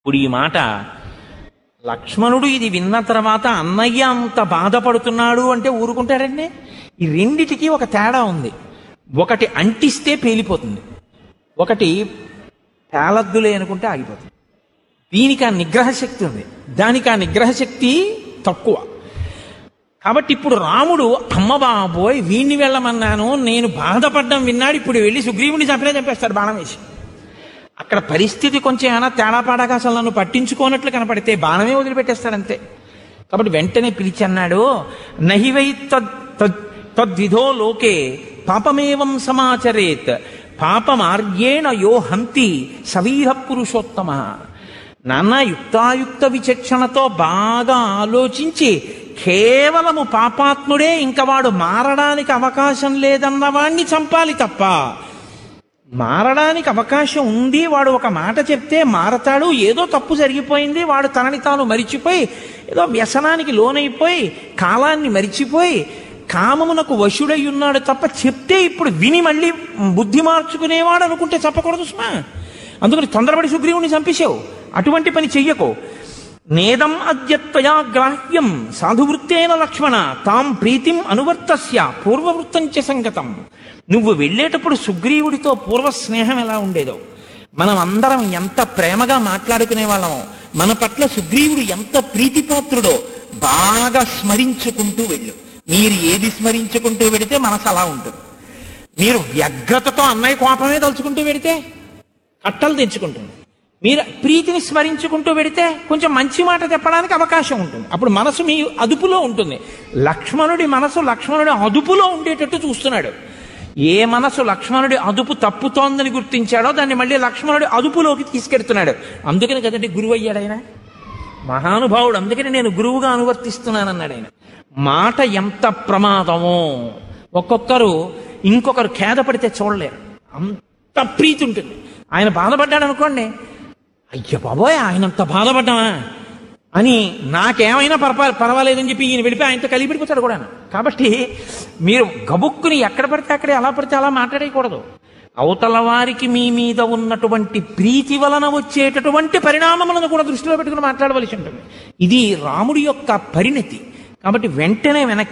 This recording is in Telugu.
ఇప్పుడు ఈ మాట లక్ష్మణుడు ఇది విన్న తర్వాత అన్నయ్య అంత బాధపడుతున్నాడు అంటే ఊరుకుంటాడండి ఈ రెండిటికి ఒక తేడా ఉంది ఒకటి అంటిస్తే పేలిపోతుంది ఒకటి పేలద్దులే అనుకుంటే ఆగిపోతుంది దీనికి ఆ నిగ్రహ శక్తి ఉంది దానికి ఆ నిగ్రహ శక్తి తక్కువ కాబట్టి ఇప్పుడు రాముడు అమ్మ బాబోయ్ వీణ్ణి వెళ్ళమన్నాను నేను బాధపడ్డం విన్నాడు ఇప్పుడు వెళ్ళి సుగ్రీవుని చంపినా చంపేస్తాడు బాణం వేసి అక్కడ పరిస్థితి కొంచెం ఏమైనా తేడాపాడాగా అసలు నన్ను పట్టించుకోనట్లు కనపడితే బాణమే వదిలిపెట్టేస్తాడంతే కాబట్టి వెంటనే పిలిచి అన్నాడు నహివై తద్ తద్- తద్విధో లోకే పాపమేవం సమాచరేత్ పాపమార్గేణ యో హంతి సవీర పురుషోత్తమ నాన్న యుక్తాయుక్త విచక్షణతో బాగా ఆలోచించి కేవలము పాపాత్ముడే ఇంక వాడు మారడానికి అవకాశం లేదన్న వాణ్ణి చంపాలి తప్ప మారడానికి అవకాశం ఉంది వాడు ఒక మాట చెప్తే మారతాడు ఏదో తప్పు జరిగిపోయింది వాడు తనని తాను మరిచిపోయి ఏదో వ్యసనానికి లోనైపోయి కాలాన్ని మరిచిపోయి కామమునకు వశుడై ఉన్నాడు తప్ప చెప్తే ఇప్పుడు విని మళ్ళీ బుద్ధి మార్చుకునేవాడు అనుకుంటే చెప్పకూడదు సుమా అందుకని తొందరపడి సుగ్రీవుని చంపేశావు అటువంటి పని చెయ్యకు నేదం అద్యత్వయా గ్రాహ్యం సాధువృత్తేన లక్ష్మణ తాం ప్రీతిం అనువర్తస్య పూర్వవృత్తం చ సంగతం నువ్వు వెళ్ళేటప్పుడు సుగ్రీవుడితో పూర్వ స్నేహం ఎలా ఉండేదో మనం అందరం ఎంత ప్రేమగా మాట్లాడుకునే వాళ్ళమో మన పట్ల సుగ్రీవుడు ఎంత ప్రీతిపాత్రుడో బాగా స్మరించుకుంటూ వెళ్ళు మీరు ఏది స్మరించుకుంటూ వెడితే మనసు అలా ఉంటుంది మీరు వ్యగ్రతతో అన్నయ్య కోపమే తలుచుకుంటూ వెడితే కట్టలు తెచ్చుకుంటుంది మీరు ప్రీతిని స్మరించుకుంటూ వెడితే కొంచెం మంచి మాట చెప్పడానికి అవకాశం ఉంటుంది అప్పుడు మనసు మీ అదుపులో ఉంటుంది లక్ష్మణుడి మనసు లక్ష్మణుడి అదుపులో ఉండేటట్టు చూస్తున్నాడు ఏ మనసు లక్ష్మణుడి అదుపు తప్పుతోందని గుర్తించాడో దాన్ని మళ్ళీ లక్ష్మణుడి అదుపులోకి తీసుకెడుతున్నాడు అందుకని కదండి గురువు అయ్యాడు ఆయన మహానుభావుడు అందుకని నేను గురువుగా అనువర్తిస్తున్నానన్నాడు ఆయన మాట ఎంత ప్రమాదమో ఒక్కొక్కరు ఇంకొకరు ఖేద పడితే చూడలేరు అంత ప్రీతి ఉంటుంది ఆయన బాధపడ్డాడు అనుకోండి అయ్య బాబోయ్ ఆయన అంత బాధపడ్డామా అని నాకేమైనా పర్వా పర్వాలేదని చెప్పి ఈయన వెళ్ళిపోయి ఆయనతో కలిపిడిపోతాడు కూడా కాబట్టి మీరు గబుక్కుని ఎక్కడ పడితే అక్కడే అలా పడితే అలా మాట్లాడేయకూడదు అవతల వారికి మీ మీద ఉన్నటువంటి ప్రీతి వలన వచ్చేటటువంటి పరిణామములను కూడా దృష్టిలో పెట్టుకుని మాట్లాడవలసి ఉంటుంది ఇది రాముడి యొక్క పరిణతి కాబట్టి వెంటనే వెనక్కి